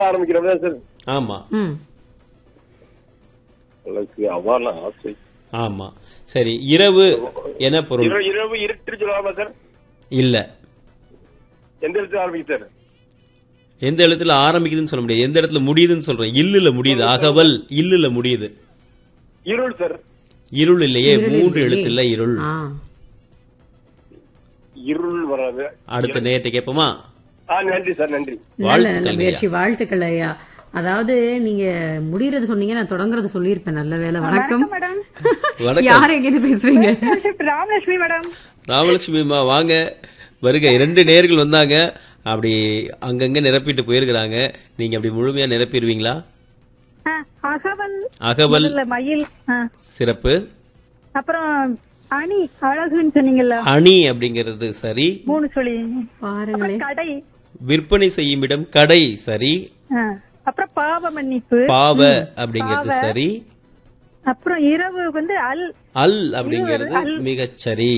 ஆரம்பிக்கிறதா sir ஆமா ம் எனக்கு அவான ஆசை ஆமா சரி இரவு என பொருள் இரவு இரவு இருட்டு சொல்லலாமா சார் இல்ல எந்த எழுத்து ஆரம்பிக்கு சார் எந்த எழுத்துல ஆரம்பிக்குதுன்னு சொல்ல முடியாது எந்த இடத்துல முடியுதுன்னு சொல்றேன் இல்லுல முடியுது அகவல் இல்லுல முடியுது இருள் சார் இருள் இல்லையே இருள் மூன்று இல்லையே. எழுத்துல இருள் ஆ இருள் வராது அடுத்த நேரத்தை கேட்போமா ஆ நன்றி சார் நன்றி நல்ல நல்ல வாழ்த்துக்கள் முயற்சி வாழ்த்துக்கள் ஐயா அதாவது நீங்க முடியறது சொன்னீங்க நான் தொடங்குறது சொல்லியிருப்பேன் நல்ல வேலை வணக்கம் மேடம் வணக்கம் யார் எங்கிருந்து பேசுறீங்க ராமலட்சுமி மேடம் ராமலட்சுமி அம்மா வாங்க வருக இரண்டு நேர்கள் வந்தாங்க அப்படி அங்கங்க நிரப்பிட்டு போயிருக்கிறாங்க நீங்க அப்படி முழுமையா நிரப்பிடுவீங்களா ஆ, அகவல் அகவல் முதல்ல மயில் ஆ. சிறப்பு அப்புறம் அணி அழகுன்னு சொன்னீங்கல்ல அணி அப்படிங்கிறது சரி மூணு சொல்லி பாருங்களேன் அப்புறம் கடை விற்பனை செய்யும் இடம் கடை சரி ஆ. அப்புறம் பாவ மன்னிப்பு பாவ அப்படிங்கிறது சரி அப்புறம் இரவு வந்து அல் அல் அப்படிங்கிறது மிகச் சரி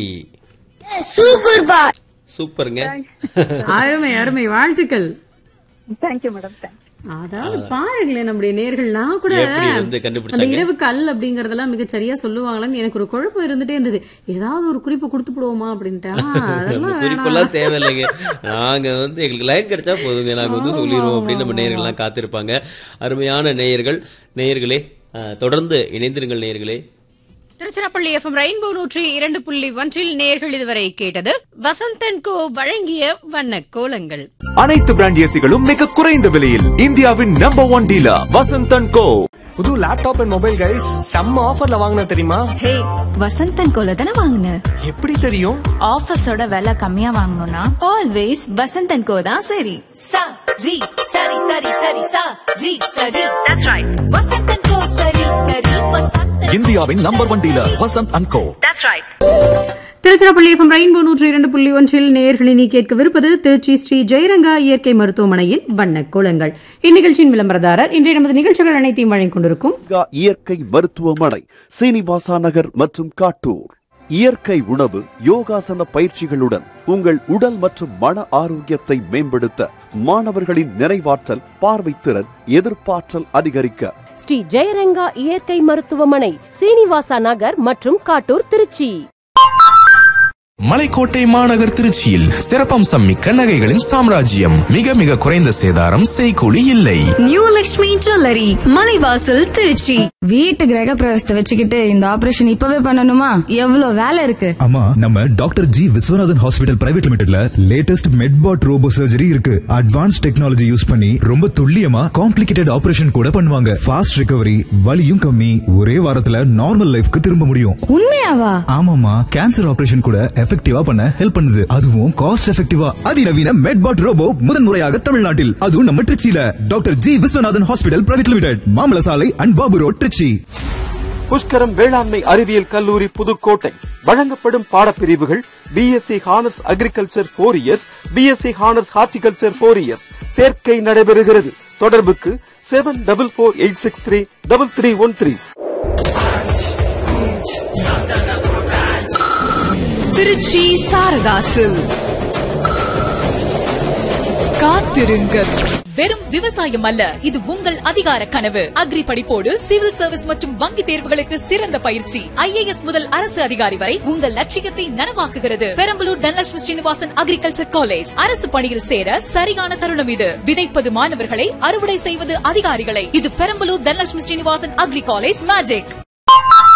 சூப்பருங்க அருமை அருமை வாழ்த்துக்கள் தேங்க்யூ மேடம் தேங்க்யூ அதாவது பாருங்களேன் நம்முடைய நேர்கள் நான் கூட எப்படி வந்து அந்த கண்டுபிடிச்சாங்க இரவு கல் அப்படிங்கறதெல்லாம் மிக சரியா சொல்லுவாங்களான்னு எனக்கு ஒரு குழப்பம் இருந்துட்டே இருந்தது ஏதாவது ஒரு குறிப்பு கொடுத்து போடுவோமா அப்படின்ட்டு ஆ, நம்ம அதெல்லாம் வேணாம். குறிப்பெல்லாம் தேவையில்லைங்க நாங்க வந்து எங்களுக்கு லைன் கிடைச்சா போதுங்க நாங்க வந்து சொல்லிடுவோம் அப்படின்னு நம்ம நேயர்கள்லாம் காத்திருப்பாங்க அருமையான நேயர்கள் நேயர்களே அஹ், தொடர்ந்து இணைந்திருங்கள் நேயர்களே திருச்சிராப்பள்ளி எஃப்எம் ரெயின்போ நூற்றி இரண்டு புள்ளி ஒன்றில் நேர்கள் இதுவரை கேட்டது வசந்தன் கோ வழங்கிய வண்ண கோலங்கள் அனைத்து பிராண்ட் ஏசிகளும் மிக குறைந்த விலையில் இந்தியாவின் number one dealer Vasanthan co புது லேப்டாப் அண்ட் மொபைல் கைஸ் செம்ம ஆஃபர்ல வாங்கின தெரியுமா ஹே வசந்தன் கோல தானே வாங்கின எப்படி தெரியும் ஆஃபர்ஸோட விலை கம்மியா வாங்கணும்னா ஆல்வேஸ் வசந்தன் கோ தான் சரி சா ரி சரி சரி சரி சா ரி சரி தட்ஸ் ரைட் வசந்தன் கோ சரி சரி வசந்தன் இந்தியாவின் number one dealer Vasanth and co Tiruchirappalli FM rainbow நூற்றி இரண்டு புள்ளி ஒன்றில் நேயர்களை நீ கேட்கவிருப்பது திருச்சி ஸ்ரீ ஜெயரங்கா இயற்கை மருத்துவமனையின் வண்ணக் கோலங்கள் இந்நிகழ்ச்சியின் விளம்பரதாரர் இன்றைய நமது நிகழ்ச்சிகள் அனைத்தையும் வழங்கிக் கொண்டிருக்கும் இயற்கை மருத்துவமனை சீனிவாசா நகர் மற்றும் காட்டூர் இயற்கை உணவு யோகாசன பயிற்சிகளுடன் உங்கள் உடல் மற்றும் மன ஆரோக்கியத்தை மேம்படுத்த மாணவர்களின் நிறைவாற்றல் பார்வைத்திறன் எதிர்ப்பாற்றல் அதிகரிக்க ஸ்ரீ ஜெயரங்கா இயற்கை மருத்துவமனை சீனிவாசா நகர் மற்றும் காட்டூர் திருச்சி மலைக்கோட்டை மாநகர் திருச்சியில் சிறப்பம்சம் மிக்க நகைகளின் சாம்ராஜ்யம் மிக மிக குறைந்த சேதாரம் செய்கூலி இல்லை நியூ லக்ஷ்மி ஜுவல்லரி மலைவாசல் திருச்சி வீட்டு கிரக பிரவேசத்தை வச்சுக்கிட்டு இந்த ஆபரேஷன் இப்பவே பண்ணணுமா எவ்வளவு வேலை இருக்கு ஆமா நம்ம doctor G Viswanathan hospital private லிமிடெட்ல லேட்டஸ்ட் மெட்பாட் ரோபோ சர்ஜரி இருக்கு அட்வான்ஸ் டெக்னாலஜி யூஸ் பண்ணி ரொம்ப துல்லியமா காம்ப்ளிகேட்டட் ஆபரேஷன் கூட பண்ணுவாங்க ஃபாஸ்ட் ரிகவரி வலியும் கம்மி ஒரே வாரத்துல நார்மல் லைஃப்க்கு திரும்ப முடியும் உண்மையாவா ஆமாமா கேன்சர் ஆபரேஷன் கூட எஃபெக்டிவா பண்ண ஹெல்ப் பண்ணுது அதுவும் காஸ்ட் எஃபெக்டிவா அதிநவீன மெட்பாட் ரோபோ முதன்முறையாக தமிழ்நாட்டில் அதுவும் நம்ம திருச்சியில doctor G Viswanathan hospital private limited மாமல சாலை அண்ட் பாபு ரோட் திருச்சி புஷ்கரம் வேளாண்மை அறிவியல் கல்லூரி புதுக்கோட்டை வழங்கப்படும் பாடப்பிரிவுகள் BSc honours agriculture four years BSc honours horticulture four years சேர்க்கை நடைபெறுகிறது தொடர்புக்கு seven double four eight six three double three one three Trichy Saradas காத்திருங்கள் வெறும் விவசாயம் அல்ல இது உங்கள் அதிகார கனவு அக்ரி படிப்போடு சிவில் சர்வீஸ் மற்றும் வங்கி தேர்வுகளுக்கு சிறந்த பயிற்சி ஐஏஎஸ் முதல் அரசு அதிகாரி வரை உங்கள் லட்சியத்தை நனவாக்குகிறது பெரம்பலூர் தனலட்சுமி ஸ்ரீனிவாசன் அக்ரிகல்ச்சர் காலேஜ் அரசு பணியில் சேர சரியான தருணம் இது விதைப்பது மாணவர்களை அறுவடை செய்வது அதிகாரிகளை இது Perambalur Dhanalakshmi Srinivasan agri college magic